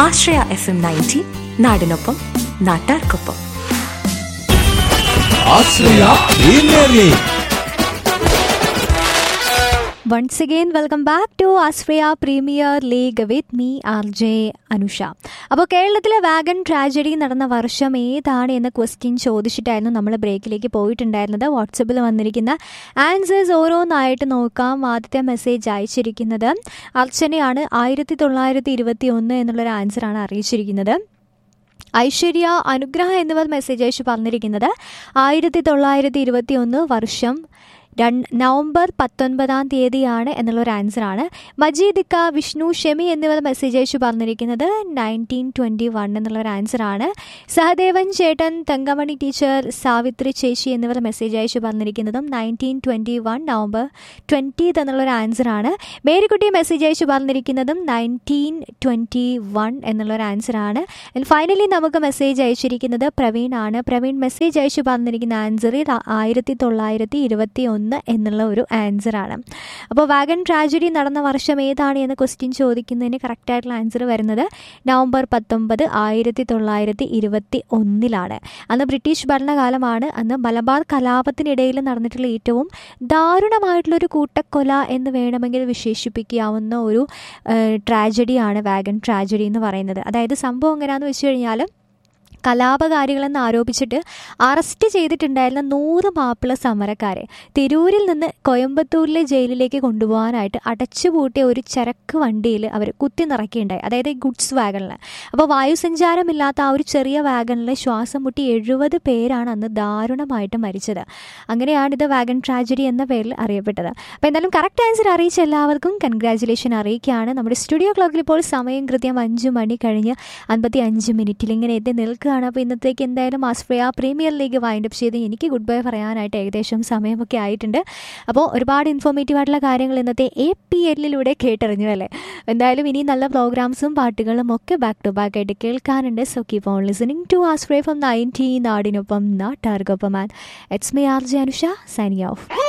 ആശ്രയ F M ninety നാടിനൊപ്പം നാട്ടാർക്കൊപ്പം Ashraya premier league once again welcome back to Ashraya premier league with me R J Anusha അപ്പോൾ കേരളത്തിലെ wagon tragedy നടന്ന വർഷം ഏതാണ് എന്ന ക്വസ്റ്റ്യൻ ചോദിച്ചിട്ടായിരുന്നു നമ്മൾ ബ്രേക്കിലേക്ക് പോയിട്ടുണ്ടായിരുന്നത് വാട്സപ്പിൽ വന്നിരിക്കുന്ന ആൻസേഴ്സ് ഓരോന്നായിട്ട് നോക്കാം ആദ്യത്തെ മെസ്സേജ് അയച്ചിരിക്കുന്നത് അർച്ചനയാണ് ആയിരത്തി തൊള്ളായിരത്തി ഇരുപത്തി ഒന്ന് എന്നുള്ളൊരു ആൻസറാണ് അറിയിച്ചിരിക്കുന്നത് ഐശ്വര്യ അനുഗ്രഹ എന്നിവർ മെസ്സേജ് അയച്ച് പറഞ്ഞിരിക്കുന്നത് ആയിരത്തി തൊള്ളായിരത്തി ഇരുപത്തി ഒന്ന് വർഷം രണ്ട് നവംബർ പത്തൊൻപതാം തീയതിയാണ് എന്നുള്ളൊരു ആൻസറാണ് മജീദിക്ക വിഷ്ണു ഷെമി എന്നിവർ മെസ്സേജ് അയച്ചു പറഞ്ഞിരിക്കുന്നത് നയൻറ്റീൻ ട്വൻറ്റി വൺ എന്നുള്ളൊരു ആൻസറാണ് സഹദേവൻ ചേട്ടൻ തങ്കമണി ടീച്ചർ സാവിത്രി ചേച്ചി എന്നിവർ മെസ്സേജ് അയച്ചു പറഞ്ഞിരിക്കുന്നതും nineteen twenty one November twentieth എന്നുള്ളൊരു ആൻസറാണ് മേരിക്കുട്ടി മെസ്സേജ് അയച്ചു പറഞ്ഞിരിക്കുന്നതും നയൻറ്റീൻ ട്വൻറ്റി വൺ എന്നുള്ളൊരു ആൻസറാണ് ആൻഡ് ഫൈനലി നമുക്ക് മെസ്സേജ് അയച്ചിരിക്കുന്നത് പ്രവീൺ ആണ് പ്രവീൺ മെസ്സേജ് അയച്ചു പറഞ്ഞിരിക്കുന്ന ആൻസറിൽ ആയിരത്തി തൊള്ളായിരത്തി ഇരുപത്തി ഒന്ന് എന്നുള്ള ഒരു ആൻസറാണ് അപ്പോൾ വാഗൺ ട്രാജഡി നടന്ന വർഷം ഏതാണ് എന്ന ക്വസ്റ്റ്യൻ ചോദിക്കുന്നതിന് കറക്റ്റായിട്ടുള്ള ആൻസർ വരുന്നത് നവംബർ പത്തൊമ്പത് ആയിരത്തി തൊള്ളായിരത്തി ഇരുപത്തി ഒന്നിലാണ് അന്ന് ബ്രിട്ടീഷ് ഭരണകാലമാണ് അന്ന് മലബാർ കലാപത്തിനിടയിൽ നടന്നിട്ടുള്ള ഏറ്റവും ദാരുണമായിട്ടുള്ളൊരു കൂട്ടക്കൊല എന്ന് വേണമെങ്കിൽ വിശേഷിപ്പിക്കാവുന്ന ഒരു ട്രാജഡിയാണ് വാഗൺ ട്രാജഡി എന്ന് പറയുന്നത് അതായത് സംഭവം എങ്ങനെയാണെന്ന് വെച്ച് കഴിഞ്ഞാൽ കലാപകാരികളെന്ന് ആരോപിച്ചിട്ട് അറസ്റ്റ് ചെയ്തിട്ടുണ്ടായിരുന്ന നൂറ് മാപ്പിള സമരക്കാരെ തിരൂരിൽ നിന്ന് കോയമ്പത്തൂരിലെ ജയിലിലേക്ക് കൊണ്ടുപോകാനായിട്ട് അടച്ചുപൂട്ടിയ ഒരു ചരക്ക് വണ്ടിയിൽ അവർ കുത്തി നിറയ്ക്കുകയുണ്ടായി അതായത് ഗുഡ്സ് വാഗണിൽ അപ്പോൾ വായുസഞ്ചാരമില്ലാത്ത ആ ഒരു ചെറിയ വാഗണിൽ ശ്വാസം മുട്ടി എഴുപത് പേരാണ് അന്ന് ദാരുണമായിട്ട് മരിച്ചത് അങ്ങനെയാണ് ഇത് വാഗൺ ട്രാജഡി എന്ന പേരിൽ അറിയപ്പെട്ടത് അപ്പോൾ എന്തായാലും കറക്റ്റ് ആൻസർ അറിയിച്ച എല്ലാവർക്കും കൺഗ്രാചുലേഷൻ അറിയിക്കുകയാണ് നമ്മുടെ സ്റ്റുഡിയോ ക്ലോക്കിൽ ഇപ്പോൾ സമയം കൃത്യം അഞ്ച് മണി കഴിഞ്ഞ് അൻപത്തി അഞ്ച് മിനിറ്റിൽ ഇങ്ങനെ എത്തി നിൽക്കുകയാണ് അപ്പോൾ ഇന്നത്തേക്ക് എന്തായാലും ആസ്ട്രിയ പ്രീമിയർ ലീഗ് വൈൻഡപ്പ് ചെയ്ത് എനിക്ക് ഗുഡ് ബൈ പറയാനായിട്ട് ഏകദേശം സമയമൊക്കെ ആയിട്ടുണ്ട് അപ്പോൾ ഒരുപാട് ഇൻഫോർമേറ്റീവ് ആയിട്ടുള്ള കാര്യങ്ങൾ ഇന്നത്തെ എ പി എല്ലിലൂടെ കേട്ടറിഞ്ഞു അല്ലേ എന്തായാലും ഇനി നല്ല പ്രോഗ്രാംസും പാട്ടുകളും ഒക്കെ ബാക്ക് ടു ബാക്ക് ആയിട്ട് കേൾക്കാനുണ്ട് so keep on listening to Ashraya from ninety നാടിനൊപ്പം നാട്ടാർക്കൊപ്പം and it's me R J Anusha signing of